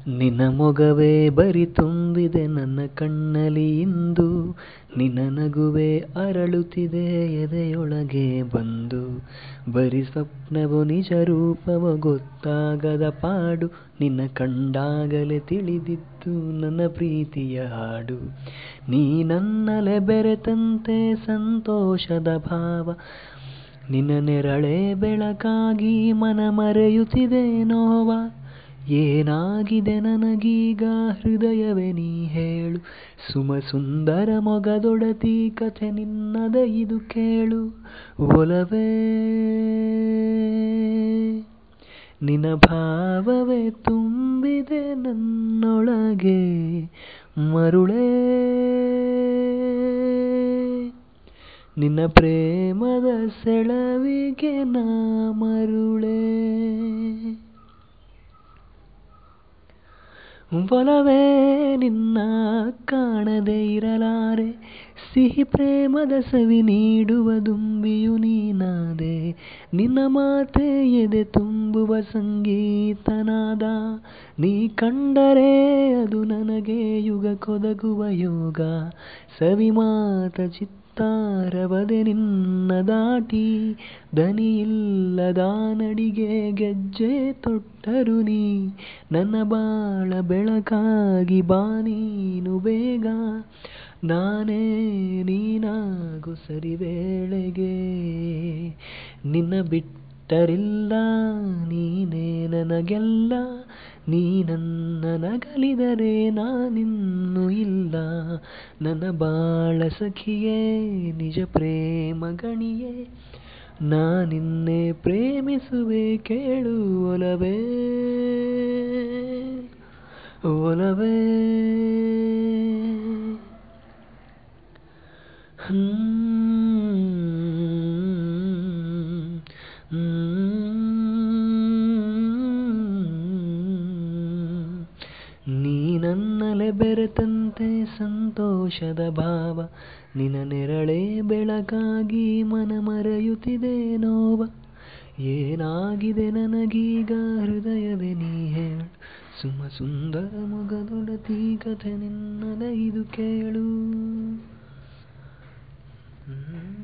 ನಿನ್ನ ಮೊಗವೇ ಬರಿ ತುಂಬಿದೆ ನನ್ನ ಕಣ್ಣಲ್ಲಿ ಇಂದು ನಿನ್ನ ನಗುವೆ ಅರಳುತ್ತಿದೆ ಎದೆಯೊಳಗೆ ಬಂದು ಬರಿ ಸ್ವಪ್ನವೋ ನಿಜ ರೂಪವೋ ಗೊತ್ತಾಗದ ಪಾಡು ನಿನ್ನ ಕಂಡಾಗಲೇ ತಿಳಿದಿದ್ದು ನನ್ನ ಪ್ರೀತಿಯ ಹಾಡು ನೀ ನನ್ನಲೆ ಬೆರೆತಂತೆ ಸಂತೋಷದ ಭಾವ ನಿನ್ನ ನೆರಳೇ ಬೆಳಕಾಗಿ ಮನ ಮರೆಯುತ್ತಿದೆ ನೋವ ಏನಾಗಿದೆ ನನಗೀಗ ಹೃದಯವೇ ನೀ ಹೇಳು ಸುಮ ಸುಂದರ ಮೊಗದೊಡತಿ ಕಥೆ ನಿನ್ನದೇ ಇದು ಕೇಳು ಒಲವೇ ನಿನ್ನ ಭಾವವೇ ತುಂಬಿದೆ ನನ್ನೊಳಗೆ ಮರುಳೇ ನಿನ್ನ ಪ್ರೇಮದ ಸೆಳವಿಗೆ ನಾ ಮರುಳೇ ಒಲವೇ ನಿನ್ನ ಕಾಣದೆ ಇರಲಾರೆ ಸಿಹಿ ಪ್ರೇಮದ ಸವಿ ನೀಡುವ ದುಂಬಿಯು ನೀನಾದೆ ನಿನ್ನ ಮಾತೆ ಎದೆ ತುಂಬುವ ಸಂಗೀತನಾದ ನೀ ಕಂಡರೆ ಅದು ನನಗೆ ಯುಗ ಕೊದಗುವ ಯೋಗ ಸವಿ ಮಾತ ಚಿತ್ತಾರವದೆ ನಿನ್ನ ದಾಟಿ ದನಿಯಿಲ್ಲದ ನಡಿಗೆ ಗೆಜ್ಜೆ ತೊಟ್ಟರು ನೀ ನನ್ನ ಬಾಳ ಬೆಳಕಾಗಿ ಬಾ ನೀನು ಬೇಗ ನಾನೇ ನೀನಾಗು ಸರಿ ವೇಳೆಗೆ ನಿನ್ನ ಬಿಟ್ಟರಿಲ್ಲ ನೀನೇ ನನಗೆಲ್ಲ ನೀ ನನ್ನ ನಗಲಿದರೆ ನಾನಿನ್ನು ಇಲ್ಲ ನನ್ನ ಬಾಳ ಸಖಿಯೇ ನಿಜ ಪ್ರೇಮ ಗಣಿಯೇ ನಾನಿನ್ನೆ ಪ್ರೇಮಿಸುವೆ ಕೇಳು ಒಲವೇ ಒಲವೇ ನೀ ನನ್ನಲೆ ಬೆರೆತಂತೆ ಸಂತೋಷದ ಭಾವ ನಿನ್ನ ನೆರಳೇ ಬೆಳಕಾಗಿ ಮನ ಮರೆಯುತ್ತಿದೆ ನೋವ ಏನಾಗಿದೆ ನನಗೀಗ ಹೃದಯವೇ ನೀ ಹೇಳು ಸುಮ ಸುಂದರ ಮೊಗದೊಡತಿ ಕಥೆ ನಿನ್ನದೇ ಇದು ಕೇಳು